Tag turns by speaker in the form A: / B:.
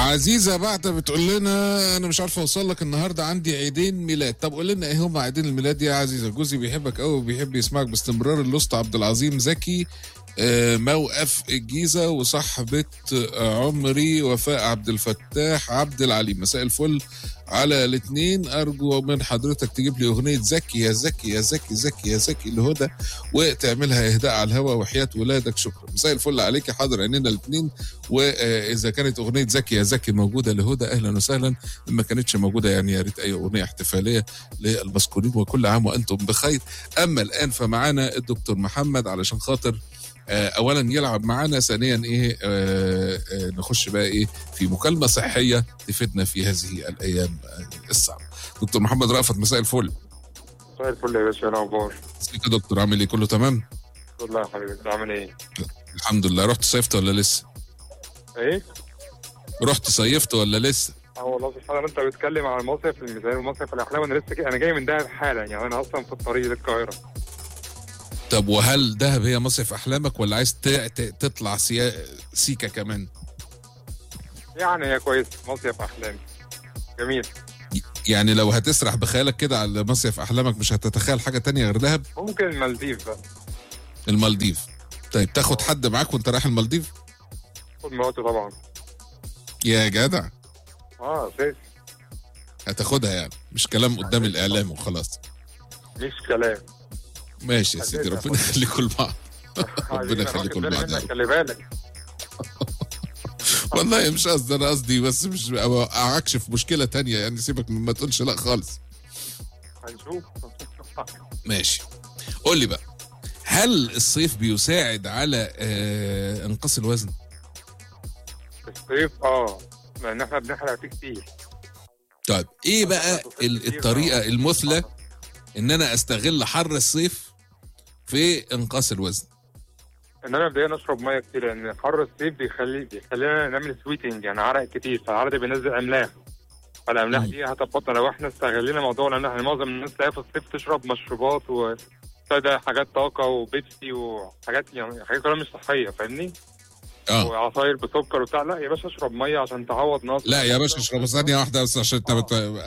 A: عزيزة بعد بتقول لنا أنا مش عارفة أوصل لك النهاردة عندي عيدين ميلاد طب قول لنا إيه هم عيدين الميلاد يا عزيزة جوزي بيحبك قوي وبيحب يسمعك باستمرار الأسطى عبد العظيم زكي آه، موقف الجيزة وصاحبة عمري وفاء عبد الفتاح عبد العليم مساء الفل على الاثنين أرجو من حضرتك تجيب لي أغنية زكي يا زكي يا زكي زكي يا زكي لهدى وتعملها إهداء على الهوا وحياة ولادك شكرا مساء الفل عليك حاضر عينينا الاثنين وإذا كانت أغنية زكي يا زكي موجودة لهدى أهلا وسهلا ما كانتش موجودة يعني يا ريت أي أغنية احتفالية للمذكورين وكل عام وأنتم بخير أما الآن فمعانا الدكتور محمد علشان خاطر آه، اولا يلعب معانا ثانيا ايه آه، آه، نخش بقى ايه في مكالمه صحيه تفيدنا في هذه الايام آه، الصعبه دكتور محمد رأفت مساء الفل
B: مساء الفل يا باشا إيه الاخبار
A: ازيك يا دكتور عامل ايه كله تمام
B: والله يا حبيبي انت عامل ايه
A: الحمد لله رحت صيفت ولا لسه
B: ايه
A: رحت صيفت ولا لسه
B: اه والله سبحان الله انت بتتكلم عن المصيف المثالي ومصيف الاحلام انا لسه كده- انا جاي من دهب حالا يعني انا اصلا في الطريق للقاهره
A: طب وهل دهب هي مصيف احلامك ولا عايز ت- ت- تطلع سيا... سيكا كمان
B: يعني هي كويس مصيف احلامي جميل
A: يعني لو هتسرح بخيالك كده على مصيف احلامك مش هتتخيل حاجه تانية غير دهب
B: ممكن المالديف بقى
A: المالديف طيب تاخد حد معاك وانت رايح المالديف
B: خد مراتي طبعا
A: يا جدع
B: اه اساسي
A: هتاخدها يعني مش كلام قدام الاعلام وخلاص
B: مش كلام
A: ماشي يا سيدي ربنا يخليكم لبعض ربنا يخليكم
B: بالي
A: لبعض يا
B: منك
A: رب.
B: خلي بالك
A: والله مش قصدي انا قصدي بس مش اوقعكش في مشكله تانية يعني سيبك من ما تقولش لا خالص
B: هنشوف
A: ماشي قول لي بقى هل الصيف بيساعد على آه انقاص الوزن؟
B: الصيف اه لان احنا بنحرق فيه كتير
A: طيب ايه بقى ال- الطريقه المثلى ان انا استغل حر الصيف في انقاص الوزن؟
B: ان انا مبدئيا اشرب ميه كتير لان حر الصيف بيخلي بيخلينا نعمل سويتنج يعني عرق كتير فالعرق ده بينزل املاح فالاملاح
A: مم.
B: دي هتبطل لو احنا استغلينا موضوع الاملاح يعني معظم الناس تلاقيها في الصيف تشرب مشروبات و ده حاجات طاقه وبيبسي وحاجات يعني حاجات كلها مش صحيه فاهمني؟
A: اه
B: وعصاير بسكر وبتاع لا يا باشا اشرب ميه عشان تعوض نقص
A: لا يا باشا اشرب ثانيه واحده بس عشان انت بت...